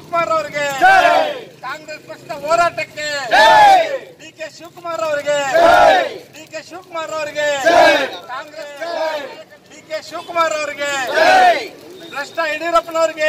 ಶಿವಕುಮಾರ್ ಅವರಿಗೆ ಕಾಂಗ್ರೆಸ್ ಪಕ್ಷದ ಹೋರಾಟಕ್ಕೆ ಡಿ ಕೆ ಶಿವಕುಮಾರ್ ಅವರಿಗೆ ಡಿ ಕೆ ಶಿವಕುಮಾರ್ ಅವರಿಗೆ ಕಾಂಗ್ರೆಸ್ ಡಿ ಕೆ ಶಿವಕುಮಾರ್ ಅವರಿಗೆ ಭ್ರಷ್ಟ ಯಡಿಯೂರಪ್ಪನವರಿಗೆ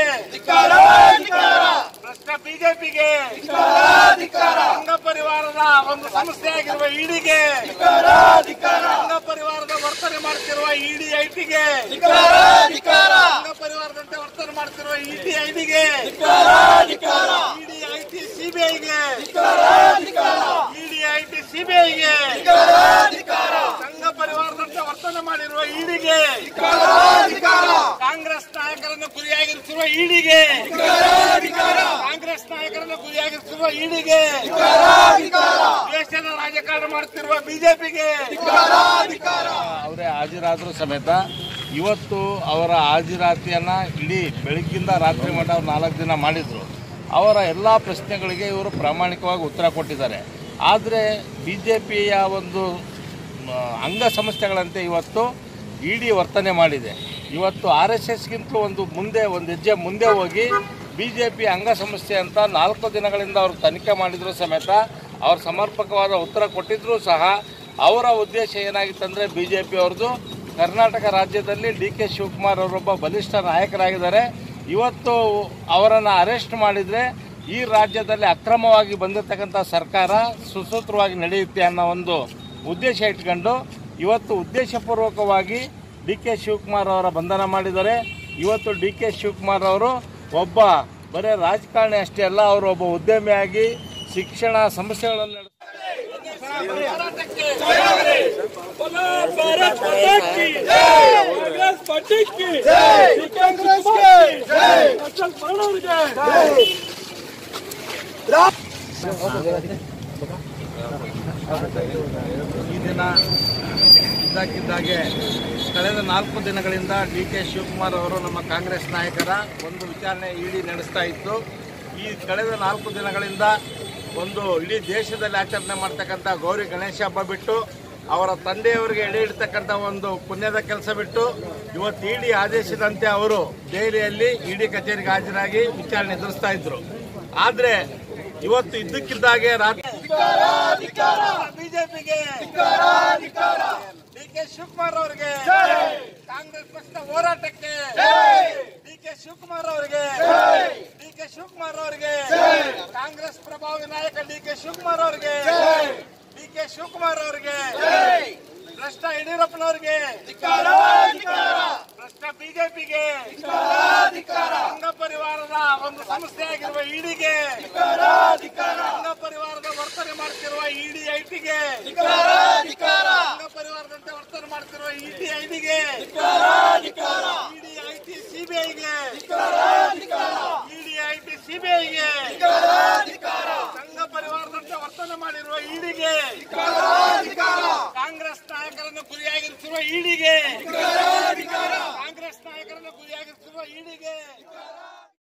ಭ್ರಷ್ಟ ಬಿಜೆಪಿಗೆ ಸಂಘ ಪರಿವಾರದ ಒಂದು ಸಂಸ್ಥೆಯಾಗಿರುವ ಇಡಿಗೆ ಸಂಘ ಪರಿವಾರದ ವರ್ತನೆ ಮಾಡುತ್ತಿರುವ ಇಡಿ ಐಟಿಗೆ ಸಂಘ ಪರಿವಾರದಂತೆ ವರ್ತನೆ ಮಾಡುತ್ತಿರುವ ಇಡಿ ಐಡಿಗೆ ಇಡಿ ಐಟಿ ಸಿಬಿಐಗೆ ಇಡಿ ಐಟಿ ಸಿಬಿಐಗೆ ಸಂಘ ಪರಿವಾರದಂತೆ ವರ್ತನೆ ಮಾಡಿರುವ ಇಡಿಗೆ ಕಾಂಗ್ರೆಸ್ ನಾಯಕರನ್ನು ಗುರಿಯಾಗಿರಿಸಿರುವ ಇಡಿಗೆ ಕಾಂಗ್ರೆಸ್ ನಾಯಕರನ್ನು ಗುರಿಯಾಗಿರಿಸಿರುವ ಇಡಿಗೆ ದೇಶದ ರಾಜಕಾರಣ ಮಾಡುತ್ತಿರುವ ಬಿಜೆಪಿಗೆ ಅವರೇ ಹಾಜರಾದರೂ ಸಮೇತ ಇವತ್ತು ಅವರ ಹಾಜರಾತಿಯನ್ನು ಇಡೀ ಬೆಳಗ್ಗಿಂದ ರಾತ್ರಿ ಮಟ್ಟ ಅವ್ರು ನಾಲ್ಕು ದಿನ ಮಾಡಿದರು ಅವರ ಎಲ್ಲ ಪ್ರಶ್ನೆಗಳಿಗೆ ಇವರು ಪ್ರಾಮಾಣಿಕವಾಗಿ ಉತ್ತರ ಕೊಟ್ಟಿದ್ದಾರೆ ಆದರೆ ಬಿ ಜೆ ಪಿಯ ಒಂದು ಮ, ಅಂಗಸಂಸ್ಥೆಗಳಂತೆ ಇವತ್ತು ಇ ಡಿ ವರ್ತನೆ ಮಾಡಿದೆ ಇವತ್ತು ಆರ್ ಎಸ್ ಎಸ್ಗಿಂತಲೂ ಒಂದು ಮುಂದೆ ಒಂದು ಹೆಜ್ಜೆ ಮುಂದೆ ಹೋಗಿ ಬಿ ಜೆ ಪಿ ಅಂಗಸಂಸ್ಥೆ ಅಂತ ನಾಲ್ಕು ದಿನಗಳಿಂದ ಅವರು ತನಿಖೆ ಮಾಡಿದರೂ ಸಮೇತ ಅವ್ರು ಸಮರ್ಪಕವಾದ ಉತ್ತರ ಕೊಟ್ಟಿದ್ದರೂ ಸಹ ಅವರ ಉದ್ದೇಶ ಏನಾಗಿತ್ತಂದರೆ ಬಿ ಜೆ ಪಿ ಅವ್ರದ್ದು ಕರ್ನಾಟಕ ರಾಜ್ಯದಲ್ಲಿ ಡಿ ಕೆ ಶಿವಕುಮಾರ್ ಅವರೊಬ್ಬ ಬಲಿಷ್ಠ ನಾಯಕರಾಗಿದ್ದಾರೆ ಇವತ್ತು ಅವರನ್ನು ಅರೆಸ್ಟ್ ಮಾಡಿದರೆ ಈ ರಾಜ್ಯದಲ್ಲಿ ಅಕ್ರಮವಾಗಿ ಬಂದಿರತಕ್ಕಂಥ ಸರ್ಕಾರ ಸುಸೂತ್ರವಾಗಿ ನಡೆಯುತ್ತೆ ಅನ್ನೋ ಒಂದು ಉದ್ದೇಶ ಇಟ್ಕೊಂಡು ಇವತ್ತು ಉದ್ದೇಶಪೂರ್ವಕವಾಗಿ ಡಿ ಕೆ ಶಿವಕುಮಾರ್ ಅವರ ಬಂಧನ ಮಾಡಿದ್ದಾರೆ ಇವತ್ತು ಡಿ ಕೆ ಶಿವಕುಮಾರ್ ಅವರು ಒಬ್ಬ ಬರೀ ರಾಜಕಾರಣಿ ಅಷ್ಟೇ ಅಲ್ಲ ಅವರು ಒಬ್ಬ ಉದ್ಯಮಿಯಾಗಿ ಶಿಕ್ಷಣ ಸಂಸ್ಥೆಗಳಲ್ಲಿ ನಡೆಸ ಹೋರಾಟಕ್ಕೆ ಈ ದಿನ ಇದ್ದಕ್ಕಿದ್ದಾಗೆ ಕಳೆದ ನಾಲ್ಕು ದಿನಗಳಿಂದ ಡಿ ಕೆ ಶಿವಕುಮಾರ್ ಅವರು ನಮ್ಮ ಕಾಂಗ್ರೆಸ್ ನಾಯಕರ ಒಂದು ವಿಚಾರಣೆ ಇಡಿ ನಡೆಸ್ತಾ ಇತ್ತು ಈ ಕಳೆದ ನಾಲ್ಕು ದಿನಗಳಿಂದ ಒಂದು ಇಡೀ ದೇಶದಲ್ಲಿ ಆಚರಣೆ ಮಾಡ್ತಕ್ಕಂಥ ಗೌರಿ ಗಣೇಶ ಹಬ್ಬ ಬಿಟ್ಟು ಅವರ ತಂದೆಯವರಿಗೆ ಎಡೆ ಇಡ್ತಕ್ಕಂಥ ಒಂದು ಪುಣ್ಯದ ಕೆಲಸ ಬಿಟ್ಟು ಇವತ್ತು ಇಡಿ ಆದೇಶದಂತೆ ಅವರು ದೆಹಲಿಯಲ್ಲಿ ಇಡಿ ಕಚೇರಿಗೆ ಹಾಜರಾಗಿ ವಿಚಾರಣೆ ಎದುರಿಸ್ತಾ ಇದ್ರು ಆದರೆ ಇವತ್ತು ಇದ್ದಕ್ಕಿದ್ದಾಗೆ ರಾತ್ರಿ ಬಿಜೆಪಿಗೆ ಡಿ ಕೆ ಶಿವಕುಮಾರ್ ಅವರಿಗೆ ಕಾಂಗ್ರೆಸ್ ಪಕ್ಷದ ಹೋರಾಟಕ್ಕೆ ಡಿ ಕೆ ಶಿವಕುಮಾರ್ ಅವರಿಗೆ ಡಿ ಕೆ ಶಿವಕುಮಾರ್ ಅವರಿಗೆ ಕಾಂಗ್ರೆಸ್ ಪ್ರಭಾವಿ ನಾಯಕ ಡಿ ಕೆ ಶಿವಕುಮಾರ್ ಅವರಿಗೆ ಡಿ ಕೆ ಶಿವಕುಮಾರ್ ಅವರಿಗೆ ಭ್ರಷ್ಟ ಯಡಿಯೂರಪ್ಪನವರಿಗೆ ಭ್ರಷ್ಟ ಬಿಜೆಪಿಗೆ ಸಂಘ ಪರಿವಾರದ ಒಂದು ಸಂಸ್ಥೆಯಾಗಿರುವ ಇಡಿಗೆ ಸಂಘ ಪರಿವಾರದ ವರ್ತನೆ ಮಾಡುತ್ತಿರುವ ಇಡಿ ಐಟಿಗೆ ಸಂಘ ಪರಿವಾರದಂತೆ ವರ್ತನೆ ಮಾಡುತ್ತಿರುವ ಇಡಿ ಐಡಿಗೆ ಇಡಿ ಐಟಿ ಸಿಬಿಐಗೆ ಇಡಿ ಐಟಿ ಸಿಬಿಐಗೆ ಸಂಘ ಪರಿವಾರದಂತೆ ವರ್ತನೆ ಮಾಡಿರುವ ಇಡಿಗೆ ಕಾಂಗ್ರೆಸ್ ನಾಯಕರನ್ನು ಗುರಿಯಾಗಿರಿಸಿರುವ ಇಡಿಗೆ